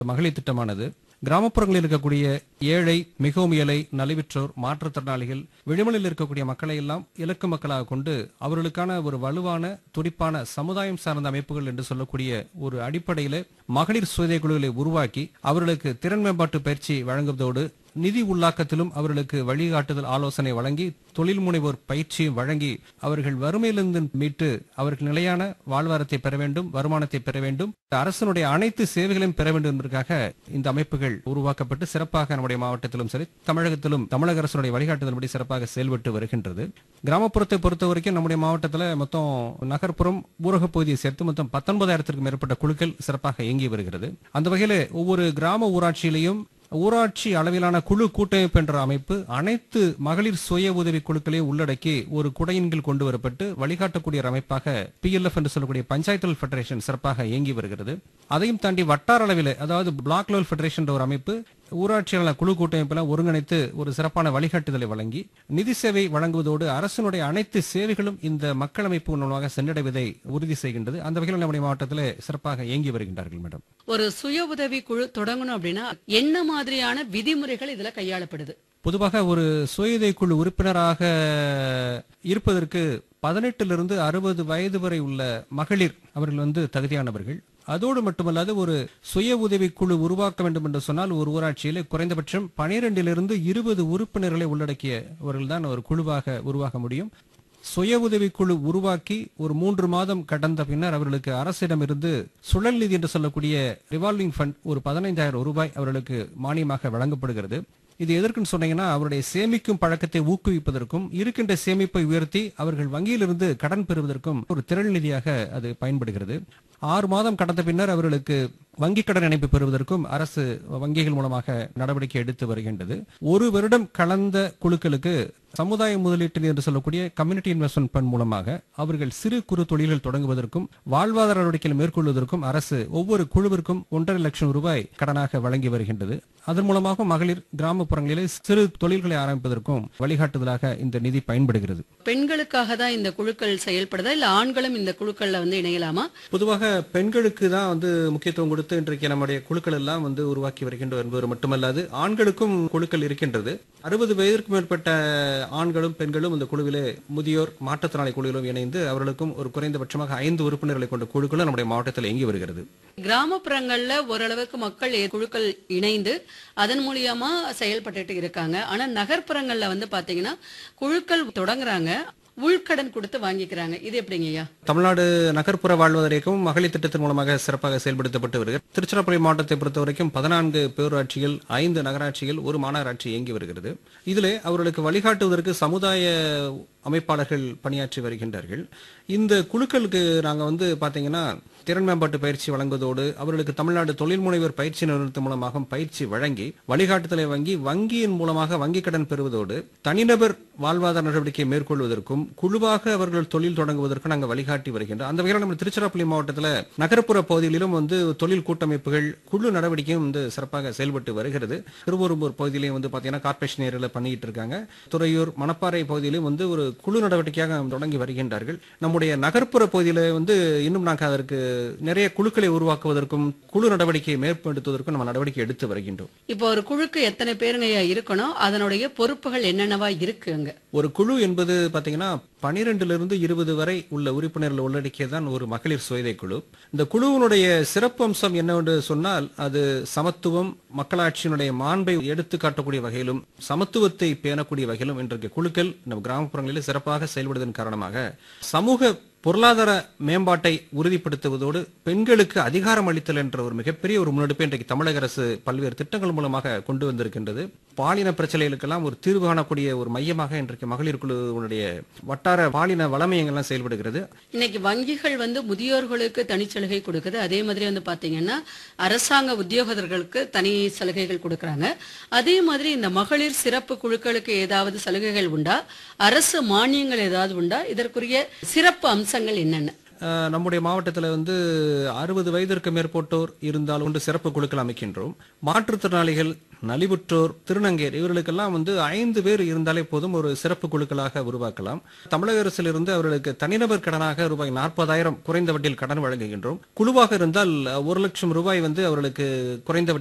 மகளிர் திட்டமானது கிராமப்புறங்களில் இருக்கக்கூடிய ஏழை மிகவும் ஏழை நலிவுற்றோர் மாற்றுத்திறனாளிகள் விளிமலில் இருக்கக்கூடிய மக்களை எல்லாம் இலக்கு மக்களாக கொண்டு அவர்களுக்கான ஒரு வலுவான துடிப்பான சமுதாயம் சார்ந்த அமைப்புகள் என்று சொல்லக்கூடிய ஒரு அடிப்படையில மகளிர் சுய குழுக்களை உருவாக்கி அவர்களுக்கு திறன் மேம்பாட்டு பயிற்சி வழங்குவதோடு நிதி உள்ளாக்கத்திலும் அவர்களுக்கு வழிகாட்டுதல் ஆலோசனை வழங்கி தொழில் முனைவோர் பயிற்சியும் வழங்கி அவர்கள் வறுமையிலிருந்து மீட்டு அவர்கள் நிலையான வாழ்வாரத்தை பெற வேண்டும் வருமானத்தை பெற வேண்டும் அரசனுடைய அனைத்து சேவைகளையும் பெற வேண்டும் என்பதற்காக இந்த அமைப்புகள் உருவாக்கப்பட்டு சிறப்பாக நம்முடைய மாவட்டத்திலும் சரி தமிழகத்திலும் தமிழக அரசுடைய வழிகாட்டுதல்படி சிறப்பாக செயல்பட்டு வருகின்றது கிராமப்புறத்தை பொறுத்த வரைக்கும் நம்முடைய மாவட்டத்தில் மொத்தம் நகர்ப்புறம் ஊரக பகுதியை சேர்த்து மொத்தம் பத்தொன்பதாயிரத்திற்கும் மேற்பட்ட குழுக்கள் சிறப்பாக இயங்கி வருகிறது அந்த வகையில் ஒவ்வொரு கிராம ஊராட்சியிலையும் ஊராட்சி அளவிலான குழு கூட்டமைப்பு என்ற அமைப்பு அனைத்து மகளிர் சுய உதவி குழுக்களையும் உள்ளடக்கி ஒரு குடையின் கீழ் கொண்டு வரப்பட்டு வழிகாட்டக்கூடிய ஒரு அமைப்பாக பிஎல்எஃப் என்று சொல்லக்கூடிய பஞ்சாயத்து ஃபெடரேஷன் சிறப்பாக இயங்கி வருகிறது அதையும் தாண்டி வட்டார அளவில் அதாவது பிளாக் லெவல் ஃபெடரேஷன் என்ற ஒரு அமைப்பு ஊராட்சியாளர் குழு கூட்டமைப்பெல்லாம் ஒருங்கிணைத்து ஒரு சிறப்பான வழிகாட்டுதலை வழங்கி நிதி சேவை வழங்குவதோடு அரசினுடைய அனைத்து சேவைகளும் இந்த மக்கள் அமைப்பு மூலமாக சென்றடைவதை உறுதி செய்கின்றது அந்த வகையில் நம்முடைய மாவட்டத்தில் சிறப்பாக இயங்கி வருகின்றார்கள் மேடம் ஒரு சுய உதவி குழு தொடங்கணும் அப்படின்னா என்ன மாதிரியான விதிமுறைகள் இதுல கையாளப்படுது பொதுவாக ஒரு சுயதை குழு உறுப்பினராக இருப்பதற்கு பதினெட்டிலிருந்து அறுபது வயது வரை உள்ள மகளிர் அவர்கள் வந்து தகுதியானவர்கள் அதோடு மட்டுமல்லாது ஒரு சுய உதவி குழு உருவாக்க வேண்டும் என்று சொன்னால் ஒரு ஊராட்சியில் குறைந்தபட்சம் பனிரெண்டிலிருந்து இருபது உறுப்பினர்களை உள்ளடக்கியவர்கள் தான் ஒரு குழுவாக உருவாக முடியும் சுய உதவி குழு உருவாக்கி ஒரு மூன்று மாதம் கடந்த பின்னர் அவர்களுக்கு அரசிடமிருந்து சுழல் நிதி என்று சொல்லக்கூடிய ரிவால்விங் ஃபண்ட் ஒரு பதினைந்தாயிரம் ரூபாய் அவர்களுக்கு மானியமாக வழங்கப்படுகிறது இது எதற்குன்னு சொன்னீங்கன்னா அவருடைய சேமிக்கும் பழக்கத்தை ஊக்குவிப்பதற்கும் இருக்கின்ற சேமிப்பை உயர்த்தி அவர்கள் வங்கியிலிருந்து கடன் பெறுவதற்கும் ஒரு திரள் நிதியாக அது பயன்படுகிறது ஆறு மாதம் கடந்த பின்னர் அவர்களுக்கு வங்கி கடன் இணைப்பு பெறுவதற்கும் அரசு வங்கிகள் மூலமாக நடவடிக்கை எடுத்து வருகின்றது ஒரு வருடம் கலந்த குழுக்களுக்கு சமுதாய முதலீட்டு என்று சொல்லக்கூடிய கம்யூனிட்டி இன்வெஸ்ட்மெண்ட் ஃபண்ட் மூலமாக அவர்கள் சிறு குறு தொழில்கள் தொடங்குவதற்கும் வாழ்வாதார நடவடிக்கைகள் மேற்கொள்வதற்கும் அரசு ஒவ்வொரு குழுவிற்கும் ஒன்றரை லட்சம் ரூபாய் கடனாக வழங்கி வருகின்றது அதன் மூலமாக மகளிர் கிராமப்புறங்களிலே சிறு தொழில்களை ஆரம்பிப்பதற்கும் வழிகாட்டுதலாக இந்த நிதி பயன்படுகிறது பெண்களுக்காக தான் இந்த குழுக்கள் செயல்படுதா இல்ல ஆண்களும் இந்த குழுக்கள்ல வந்து இணையலாமா பொதுவாக பெண்களுக்கு தான் வந்து முக்கியத்துவம் கொடுத்து இன்றைக்கு நம்முடைய குழுக்கள் எல்லாம் வந்து உருவாக்கி வருகின்றோம் என்பது மட்டுமல்லாது ஆண்களுக்கும் குழுக்கள் இருக்கின்றது அறுபது வயதிற்கு மேற்பட்ட ஆண்களும் பெண்களும் இந்த குழுவிலே முதியோர் மாற்றுத்திறனாளி குழுவிலும் இணைந்து அவர்களுக்கும் ஒரு குறைந்தபட்சமாக ஐந்து உறுப்பினர்களை கொண்ட குழுக்களும் நம்முடைய மாவட்டத்தில் இயங்கி வருகிறது கிராமப்புறங்கள்ல ஓரளவுக்கு மக்கள் ஏ- குழுக்கள் இணைந்து அதன் மூலியமா செயல்பட்டுட்டு இருக்காங்க ஆனா நகர்ப்புறங்கள்ல வந்து பாத்தீங்கன்னா குழுக்கள் தொடங்குறாங்க உள்கடன் கொடுத்து வாங்கிக்கிறாங்க இது எப்படிங்கய்யா தமிழ்நாடு நகர்ப்புற வாழ்வாதார இயக்கம் மகளிர் திட்டத்தின் மூலமாக சிறப்பாக செயல்படுத்தப்பட்டு வருகிறது திருச்சிராப்பள்ளி மாவட்டத்தை பொறுத்த வரைக்கும் பதினான்கு பேரூராட்சிகள் ஐந்து நகராட்சிகள் ஒரு மாநகராட்சி இயங்கி வருகிறது இதிலே அவர்களுக்கு வழிகாட்டுவதற்கு சமுதாய அமைப்பாளர்கள் பணியாற்றி வருகின்றார்கள் இந்த குழுக்களுக்கு நாங்க வந்து பாத்தீங்கன்னா திறன் மேம்பாட்டு பயிற்சி வழங்குவதோடு அவர்களுக்கு தமிழ்நாடு தொழில் முனைவர் பயிற்சி நிறுவனத்தின் மூலமாக பயிற்சி வழங்கி வழிகாட்டுதலை வங்கி வங்கியின் மூலமாக வங்கி கடன் பெறுவதோடு தனிநபர் வாழ்வாதார நடவடிக்கை மேற்கொள்வதற்கும் குழுவாக அவர்கள் தொழில் தொடங்குவதற்கும் நாங்கள் வழிகாட்டி வருகின்றோம் அந்த வகையில் நம்ம திருச்சிராப்பள்ளி மாவட்டத்தில் நகர்ப்புற பகுதிகளிலும் வந்து தொழில் கூட்டமைப்புகள் குழு நடவடிக்கையும் வந்து சிறப்பாக செயல்பட்டு வருகிறது திருவொரும்பூர் பகுதியிலையும் வந்து பாத்தீங்கன்னா கார்பரேஷன் ஏரியாவில் பண்ணிட்டு இருக்காங்க துறையூர் மணப்பாறை பகுதியிலும் வந்து ஒரு குழு நடவடிக்கையாக தொடங்கி வருகின்றார்கள் நம்முடைய நகர்ப்புற பகுதியில வந்து இன்னும் நாங்கள் அதற்கு நிறைய குழுக்களை உருவாக்குவதற்கும் குழு நடவடிக்கையை மேற்படுத்துவதற்கும் நம்ம நடவடிக்கை எடுத்து வருகின்றோம் இப்போ ஒரு குழுக்கு எத்தனை பேருங்கய்யா இருக்கணும் அதனுடைய பொறுப்புகள் என்னென்னவா இருக்கு அங்க ஒரு குழு என்பது பாத்தீங்கன்னா பனிரெண்டுல இருந்து இருபது வரை உள்ள உறுப்பினர்கள் உள்ளடக்கியதான் ஒரு மகளிர் சுயதை குழு இந்த குழுவினுடைய சிறப்பு அம்சம் என்னவென்று சொன்னால் அது சமத்துவம் மக்களாட்சியினுடைய மாண்பை எடுத்து காட்டக்கூடிய வகையிலும் சமத்துவத்தை பேணக்கூடிய வகையிலும் இன்றைக்கு குழுக்கள் நம்ம கிராமப்புறங்களில் சிறப்பாக செயல்படுவதன் காரணமாக சமூக பொருளாதார மேம்பாட்டை உறுதிப்படுத்துவதோடு பெண்களுக்கு அதிகாரம் அளித்தல் என்ற ஒரு மிகப்பெரிய ஒரு முன்னெடுப்பை இன்றைக்கு தமிழக அரசு பல்வேறு திட்டங்கள் மூலமாக கொண்டு வந்திருக்கின்றது பாலின பிரச்சனைகளுக்கெல்லாம் ஒரு தீர்வு காணக்கூடிய ஒரு மையமாக இன்றைக்கு மகளிர் குழுவினுடைய வட்டார பாலின வளமையங்கள்லாம் செயல்படுகிறது இன்னைக்கு வங்கிகள் வந்து முதியோர்களுக்கு தனிச்சலுகை கொடுக்குது அதே மாதிரி வந்து பாத்தீங்கன்னா அரசாங்க உத்தியோகத்தர்களுக்கு தனி சலுகைகள் கொடுக்கறாங்க அதே மாதிரி இந்த மகளிர் சிறப்பு குழுக்களுக்கு ஏதாவது சலுகைகள் உண்டா அரசு மானியங்கள் ஏதாவது உண்டா இதற்குரிய சிறப்பு அம்சங்கள் என்னென்ன அஹ், நம்முடைய மாவட்டத்தில் வந்து அறுபது வயதிற்கு மேற்பட்டோர் இருந்தால் ஒன்று சிறப்பு குழுக்கள் அமைக்கின்றோம் மாற்றுத்திறனாளிகள் நலிவுற்றோர் திருநங்கையர் இவர்களுக்கெல்லாம் வந்து ஐந்து பேர் இருந்தாலே போதும் ஒரு சிறப்பு குழுக்களாக உருவாக்கலாம் தமிழக அரசிலிருந்து அவர்களுக்கு தனிநபர் கடனாக ரூபாய் நாற்பதாயிரம் குறைந்த வட்டியில் கடன் வழங்குகின்றோம் குழுவாக இருந்தால் அஹ், ஒரு லட்சம் ரூபாய் வந்து அவர்களுக்கு குறைந்த